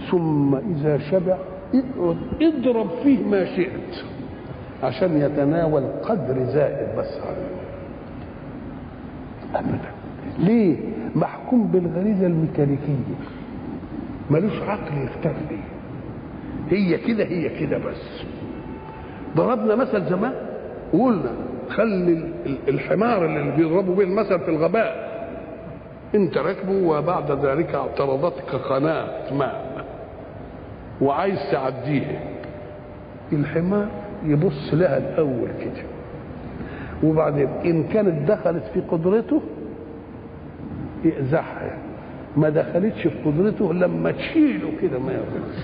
ثم اذا شبع اقعد اضرب فيه ما شئت عشان يتناول قدر زائد بس عنه ابدا ليه محكوم بالغريزه الميكانيكيه ملوش عقل يختار فيه هي كده هي كده بس ضربنا مثل زمان وقلنا خلي الحمار اللي بيضربوا به المثل في الغباء انت راكبه وبعد ذلك اعترضتك قناه ماء وعايز تعديه الحمار يبص لها الاول كده وبعدين ان كانت دخلت في قدرته يقزحها ما دخلتش في قدرته لما تشيله كده ما ياخدش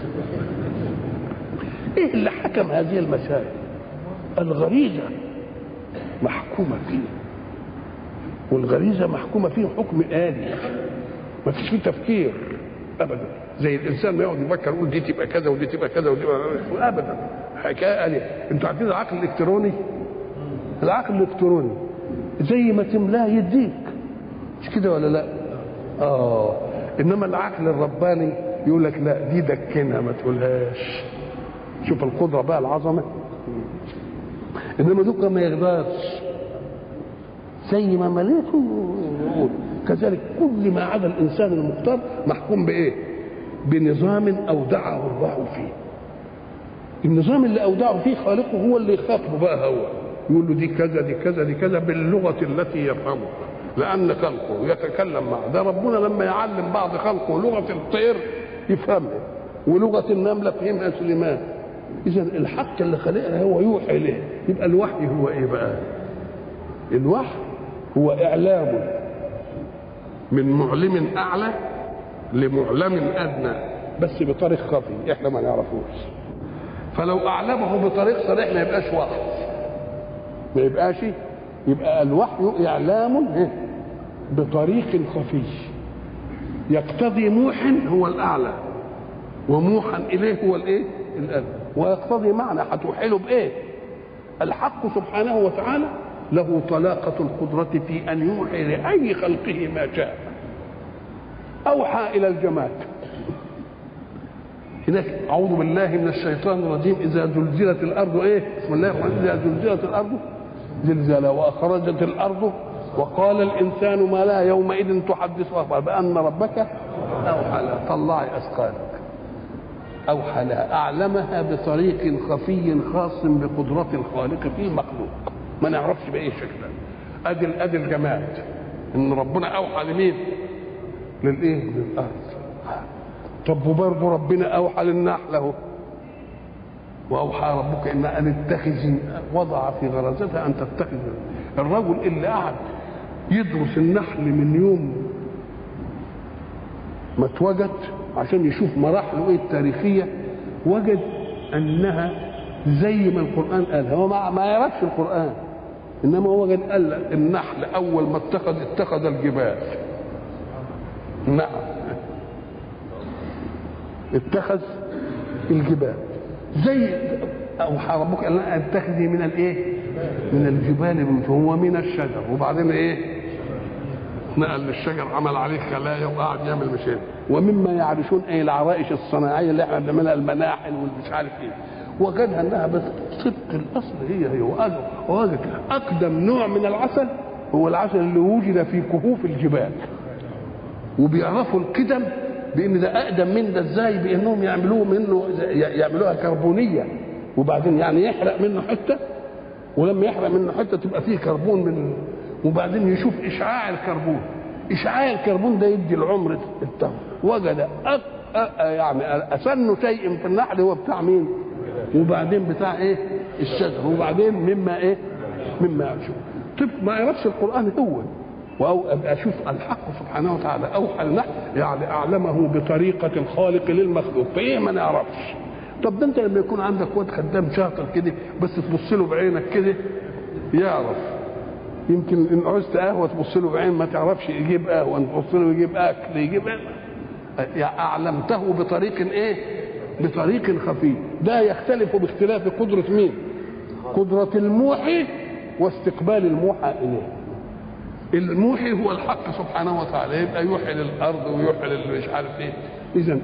ايه اللي حكم هذه المسائل الغريزه محكومه فيه والغريزه محكومه فيه حكم آلي ما فيش فيه تفكير ابدا زي الانسان ما يقعد يفكر يقول دي تبقى كذا ودي تبقى كذا ودي تبقى ابدا حكايه آلية انتوا عارفين العقل الالكتروني العقل الالكتروني زي ما تملاه يديك مش كده ولا لا اه انما العقل الرباني يقول لك لا دي دكنها ما تقولهاش شوف القدره بقى العظمه انما دوك ما يقدرش زي ما مليته يقول كذلك كل ما عدا الانسان المختار محكوم بايه بنظام اودعه الله فيه النظام اللي اودعه فيه خالقه هو اللي يخاطبه بقى هو يقول له دي كذا دي كذا دي كذا باللغه التي يفهمها لان خلقه يتكلم معه ده ربنا لما يعلم بعض خلقه لغه الطير يفهمها ولغه النمله فهمها سليمان اذا الحق اللي خلقها هو يوحي اليه يبقى الوحي هو ايه بقى الوحي هو اعلام من معلم اعلى لمعلم ادنى بس بطريق خفي احنا ما نعرفوش فلو اعلمه بطريق صريح ما يبقاش وحي ما يبقاش يبقى الوحي اعلام بطريق خفي يقتضي موح هو الاعلى وموحا اليه هو الايه الادنى ويقتضي معنى هتوحي له بايه الحق سبحانه وتعالى له طلاقة القدرة في أن يوحي لأي خلقه ما شاء أوحى إلى الجماد هناك أعوذ بالله من الشيطان الرجيم إذا زلزلت الأرض إيه بسم الله الرحمن الرحيم إذا زلزلت الأرض زلزالها وأخرجت الأرض وقال الإنسان ما لا يومئذ تحدث أخبار بأن ربك أوحى لها طلعي أثقالك أوحى لها أعلمها بطريق خفي خاص بقدرة الخالق في المخلوق ما نعرفش بايه شكلا ادي ادي الجماد ان ربنا اوحى لمين للايه للارض طب وبرضه ربنا اوحى للنحل اهو واوحى ربك ان ان اتخذي وضع في غرزتها ان تتخذ الرجل اللي قعد يدرس النحل من يوم ما اتوجد عشان يشوف مراحله ايه التاريخيه وجد انها زي ما القران قال هو ما, ما يعرفش القران انما هو قد قال النحل اول ما اتخذ اتخذ الجبال نعم اتخذ الجبال زي اوحى ربك ان اتخذي من الايه من الجبال بيوتا هو من الشجر وبعدين ايه نقل للشجر عمل عليه خلايا وقعد يعمل مشين ومما يعرشون اي العرائش الصناعيه اللي احنا بنعملها المناحل والمش عارف ايه وجدها انها بصدق الاصل هي هي وقالوا وجد اقدم نوع من العسل هو العسل اللي وجد في كهوف الجبال وبيعرفوا القدم بان ده اقدم من ده ازاي بانهم يعملوه منه يعملوها كربونيه وبعدين يعني يحرق منه حته ولما يحرق منه حته تبقى فيه كربون من وبعدين يشوف اشعاع الكربون اشعاع الكربون ده يدي العمر التمر وجد أق... أ... يعني اسن شيء في النحل هو بتاع مين؟ وبعدين بتاع ايه الشجر وبعدين مما ايه مما يعرشون طب ما يعرفش القران هو او اشوف الحق سبحانه وتعالى اوحى النحل يعني اعلمه بطريقه الخالق للمخلوق فايه ما نعرفش طب ده انت لما يكون عندك واد خدام شاطر كده بس تبص له بعينك كده يعرف يمكن ان عوزت قهوه تبص له بعين ما تعرفش يجيب قهوه تبص له يجيب اكل يجيب يعني اعلمته بطريق ايه بطريق خفي ده يختلف باختلاف قدرة مين قدرة الموحي واستقبال الموحى إليه الموحي هو الحق سبحانه وتعالى يبقى يوحي للأرض ويوحي للمش عارف إيه إذا